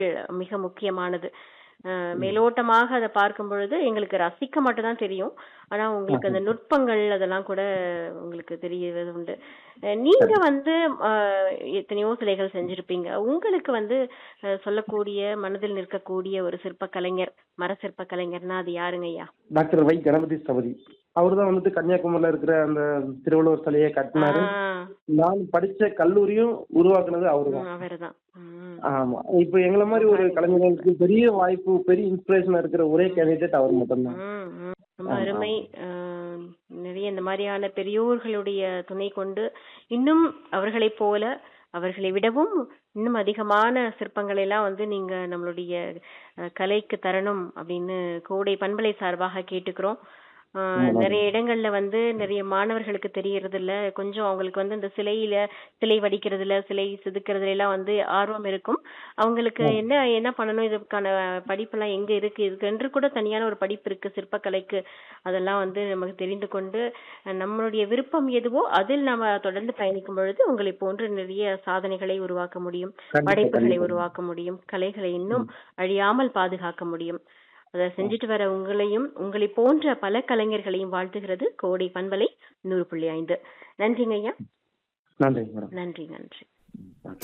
மிக முக்கியமானது அஹ் மேலோட்டமாக அதை பார்க்கும் பொழுது எங்களுக்கு ரசிக்க மட்டும் தான் தெரியும் ஆனா உங்களுக்கு அந்த நுட்பங்கள் அதெல்லாம் கூட உங்களுக்கு தெரியறது உண்டு அஹ் நீங்க வந்து அஹ் எத்தனையோ சிலைகள் செஞ்சிருப்பீங்க உங்களுக்கு வந்து அஹ் சொல்லக்கூடிய மனதில் நிற்கக்கூடிய ஒரு சிற்ப கலைஞர் மர சிற்ப கலைஞர்னா அது யாருங்க ஐயா டாக்டர் வை கணபதி ஸ்தபதி அவர் தான் வந்துட்டு கன்னியாகுமரியில இருக்கிற அந்த திருவள்ளுவர் சிலையை கட்டினாரு ஆஹ் நான் படிச்ச கல்லூரியும் உருவாக்குனது அவரு தான் உம், அவர்தான் உம். ஆமா இப்ப எங்களை மாதிரி ஒரு கலைஞர்களுக்கு பெரிய வாய்ப்பு பெரிய இன்ஸ்பிரேஷனா இருக்கிற ஒரே கேண்டிடேட் அவர் மட்டும்தான் ம், ம். ரொம்ப அருமை ஆஹ் நிறைய இந்த மாதிரியான பெரியோர்களுடைய துணை கொண்டு இன்னும் அவர்களைப் போல அவர்களை விடவும் இன்னும் அதிகமான சிற்பங்களை எல்லாம் வந்து நீங்க நம்மளுடைய அஹ், கலைக்கு தரணும் அப்படின்னு கோடை பண்பலை சார்பாக கேட்டுக்கிறோம் ஆஹ் நிறைய இடங்கள்ல வந்து நிறைய மாணவர்களுக்கு தெரியறது இல்ல கொஞ்சம் அவங்களுக்கு வந்து இந்த சிலையில சிலை வடிக்கிறதுல சிலை செதுக்கிறதுல எல்லாம் வந்து ஆர்வம் இருக்கும் அவங்களுக்கு என்ன என்ன பண்ணணும் இதுக்கான படிப்பெல்லாம் எங்க இருக்கு இதுக்கு என்று கூட தனியான ஒரு படிப்பு இருக்கு சிற்பக்கலைக்கு அதெல்லாம் வந்து நமக்கு தெரிந்து கொண்டு அஹ், நம்மளுடைய விருப்பம் எதுவோ அதில் நம்ம தொடர்ந்து பயணிக்கும் பொழுது உங்களை போன்று நிறைய சாதனைகளை உருவாக்க முடியும் கண்டிப்பா, படைப்புகளை கண்டிப்பா. உருவாக்க முடியும் கலைகளை இன்னும் அழியாமல் பாதுகாக்க முடியும் அதை செஞ்சுட்டு வர உங்களையும் உங்களை போன்ற பல கலைஞர்களையும் வாழ்த்துகிறது கோடை பண்பலை நூறு புள்ளி ஐந்து நன்றிங்க ஐயா நன்றி மேடம் நன்றி நன்றி